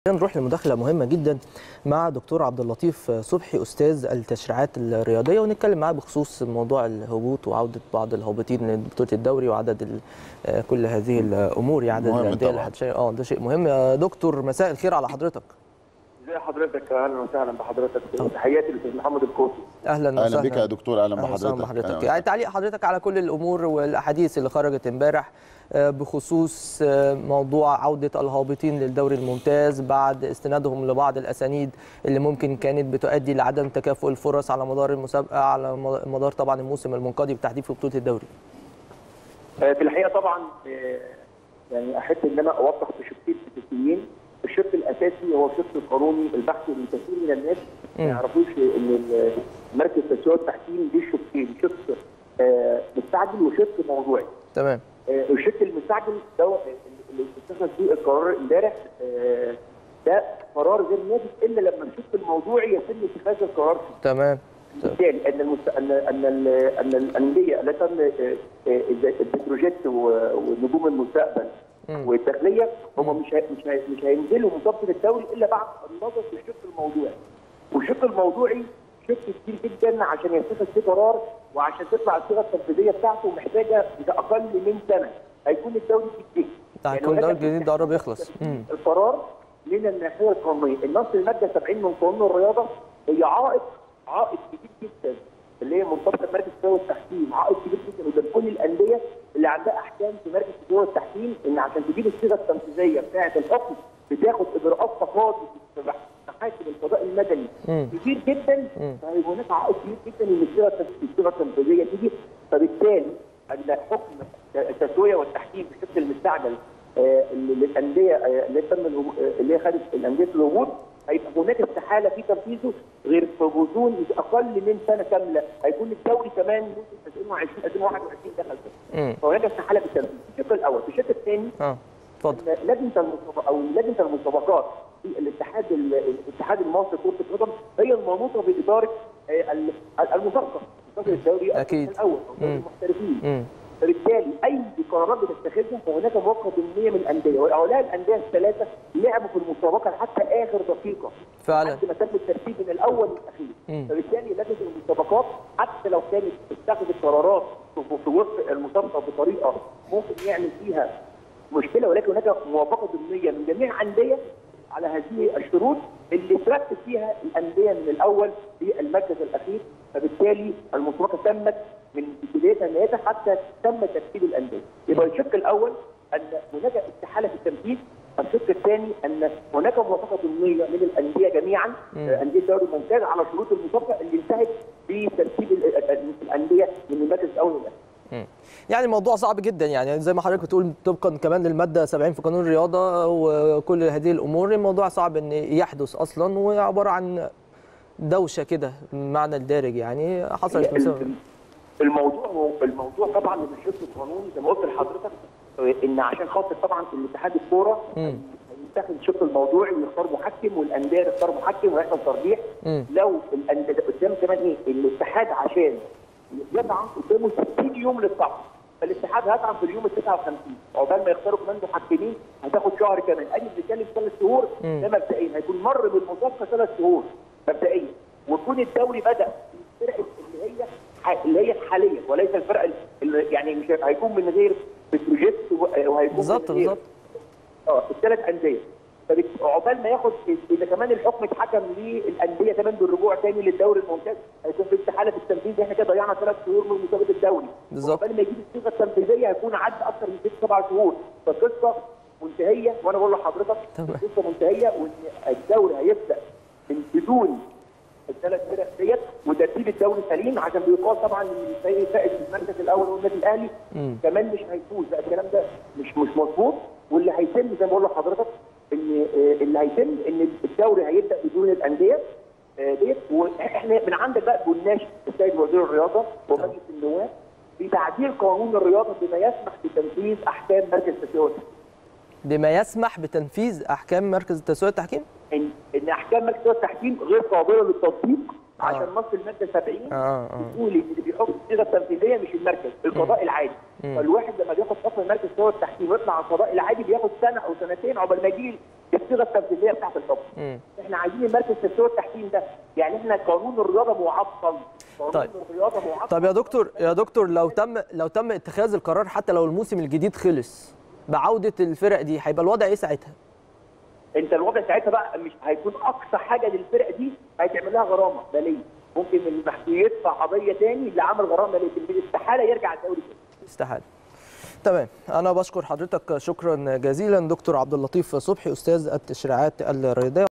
نروح لمداخله مهمه جدا مع دكتور عبد اللطيف صبحي استاذ التشريعات الرياضيه ونتكلم معاه بخصوص موضوع الهبوط وعوده بعض الهابطين لبطوله الدوري وعدد ال- كل هذه الامور يعني عدد مهم الانديه اللي طبعاً. هتشارك اه ده شيء مهم يا دكتور مساء الخير على حضرتك ازي حضرتك اهلا وسهلا بحضرتك تحياتي للاستاذ محمد الكوسي اهلا وسهلا اهلا بك يا دكتور اهلا أهلا وسهلا بحضرتك بحضرتك أهلاً. يعني تعليق حضرتك على كل الامور والاحاديث اللي خرجت امبارح آه، بخصوص آه، موضوع عوده الهابطين للدوري الممتاز بعد استنادهم لبعض الاسانيد اللي ممكن كانت بتؤدي لعدم تكافؤ الفرص على مدار المسابقه على مدار طبعا الموسم المنقضي بالتحديد في بطوله الدوري آه، في الحقيقه طبعا آه، يعني احب ان انا اوضح بشقين اساسيين الشق الاساسي هو الشق القانوني البحث اللي كثير من الناس ما مم. يعرفوش ان ال- مركز تسويق التحكيم ليه شقين شق آه، مستعجل وشق موضوعي تمام آه، الشق المستعجل ده اللي اتخذ فيه القرار امبارح آه، ده قرار غير نافذ الا لما الشق الموضوعي يتم اتخاذ القرار فيه تمام بالتالي ان المست... ان ان ال- ان الانديه اللي تم آه، آه، البتروجيت و- ونجوم المستقبل مم. والداخليه هم مش هي- مش هي- مش هينزلوا مسابقه الدوري الا بعد النظر في الشق الموضوعي والشق الموضوعي شق كتير جدا عشان يتخذ فيه قرار وعشان تطلع الصيغه التنفيذيه بتاعته محتاجه اقل من سنه هيكون الدوري في الجيش ده هيكون الدوري الجديد ده قرب يخلص مم. القرار من الناحيه القانونيه النص الماده 70 من قانون الرياضه هي عائق عائق كبير جدا اللي هي مرتبطه بمركز تسويق التحكيم عائق كبير جدا وده كل الانديه اللي عندها احكام في مركز تسويق التحكيم ان عشان تجيب الصيغه التنفيذيه بتاعه الحكم بتاخد اجراءات تقاضي في محاكم القضاء المدني مم. كتير جدا مم. فهيبقى هناك عائق كبير جدا ان الصيغه التنف- الصيغه التنفيذيه تيجي فبالتالي ان حكم التسويه والتحكيم بشكل المستعجل آه، للانديه آه، اللي تم الهبو- آه، اللي هي خدت الانديه الهبوط هيبقى هناك استحاله في تنفيذه غير في غضون اقل من سنه كامله هيكون الدوري كمان موسم 2020 2021 دخل فيه مم. فهناك استحاله في التنفيذ الشق الاول الشق الثاني اه اتفضل إن لجنه المسابقات او لجنه المسابقات في الاتحاد الاتحاد المصري لكره القدم هي المنوطه باداره آه، ال- المسابقه مسابقه الدوري أكيد. الاول او دوري مم. المحترفين مم. فبالتالي اي قرارات بتتخذها فهناك موافقه ضمنيه من الانديه وهؤلاء الانديه الثلاثه لعبوا في المسابقه حتى اخر دقيقه فعلا لحد ما تم الترتيب من الاول للاخير مم. فبالتالي لجنه المسابقات حتى لو كانت اتخذت قرارات في- في وسط المسابقه بطريقه ممكن يعمل فيها مشكله ولكن هناك موافقه ضمنيه من جميع الانديه على هذه الشروط اللي ترتب فيها الانديه من الاول في المركز الاخير فبالتالي المسابقه تمت من بدايتها لنهايتها حتى تم ترتيب الانديه يبقى الشق الاول ان هناك استحاله في التنفيذ الشق الثاني ان هناك موافقه ضمنيه من الانديه جميعا مم. آه، انديه الدوري الممتاز على شروط المسابقه اللي انتهت بترتيب ال- ال- ال- الانديه من المركز الاول للاخير مم. يعني الموضوع صعب جدا يعني زي ما حضرتك بتقول طبقا كمان للماده 70 في قانون الرياضه وكل هذه الامور الموضوع صعب ان يحدث اصلا وعباره عن دوشه كده معنى الدارج يعني حصلت ال- بسبب ال- الموضوع هو الموضوع طبعا من الشق القانوني زي ما قلت لحضرتك آه، ان عشان خاطر طبعا الاتحاد الكوره مم. هيتخذ الشق الموضوعي ويختار محكم والانديه تختار محكم ويحصل ترجيح مم. لو الانديه قدام كمان ايه الاتحاد عشان يطعن قدامه 60 يوم للطعن فالاتحاد هيطعن في اليوم ال 59 عقبال ما يختاروا كمان محكمين هتاخد شهر كمان ادي بنتكلم ثلاث شهور مم. ده مبدئيا هيكون مر بالمسابقه ثلاث شهور مبدئيا ويكون الدوري بدا الفرق اللي هي ح- اللي هي حاليا وليس الفرق اللي يعني مش هيكون من غير بتروجيت وهيكون بالظبط من غير بالظبط اه الثلاث انديه فبت- عقبال ما ياخد اذا كمان الحكم اتحكم للانديه كمان بالرجوع تاني للدوري الممتاز هيكون في استحاله في التنفيذ احنا كده ضيعنا ثلاث شهور من مسابقه الدوري بالظبط. عقبال ما يجيب الصيغه التنفيذيه هيكون عدى اكثر من ست سبع شهور فالقصه منتهيه وانا بقول لحضرتك تمام. القصه منتهيه وان الدوري هيبدا من بدون الثلاث فرق ديت وترتيب الدوري سليم عشان بيقال طبعا ان الفريق الفائز في المركز الاول هو النادي الاهلي مم. كمان مش هيفوز لا الكلام ده مش مش مظبوط واللي هيتم زي ما بقول لحضرتك ان آه، اللي هيتم ان الدوري هيبدا بدون الانديه آه، ديت واحنا من عندك بقى بنناشد السيد وزير الرياضه ومجلس النواب في تعديل قانون الرياضه بما يسمح بتنفيذ احكام مركز تسويق بما يسمح بتنفيذ احكام مركز التسويق التحكيم ان ان احكام مركز التحكيم غير قابله للتطبيق آه. عشان نص الماده 70 اه اه بيقول ان اللي بيحط الصيغه التنفيذيه مش المركز القضاء العادي مم. فالواحد لما بياخد حكم المركز هو التحكيم ويطلع على القضاء العادي بياخد سنه او سنتين عقبال ما يجي الصيغه التنفيذيه بتاعت الحكم مم. احنا عايزين المركز التسويق والتحكيم ده يعني احنا قانون الرياضه معطل قانون طيب. الرياضه معطل طب يا دكتور يا دكتور لو تم لو تم اتخاذ القرار حتى لو الموسم الجديد خلص بعوده الفرق دي هيبقى الوضع ايه ساعتها؟ انت الوضع ساعتها بقى مش هيكون اقصى حاجه للفرق دي هيتعمل لها غرامه ماليه ممكن المحكي يدفع قضيه تاني اللي عمل غرامه ماليه استحاله يرجع الدوري تاني استحاله تمام انا بشكر حضرتك شكرا جزيلا دكتور عبد اللطيف صبحي استاذ التشريعات الرياضيه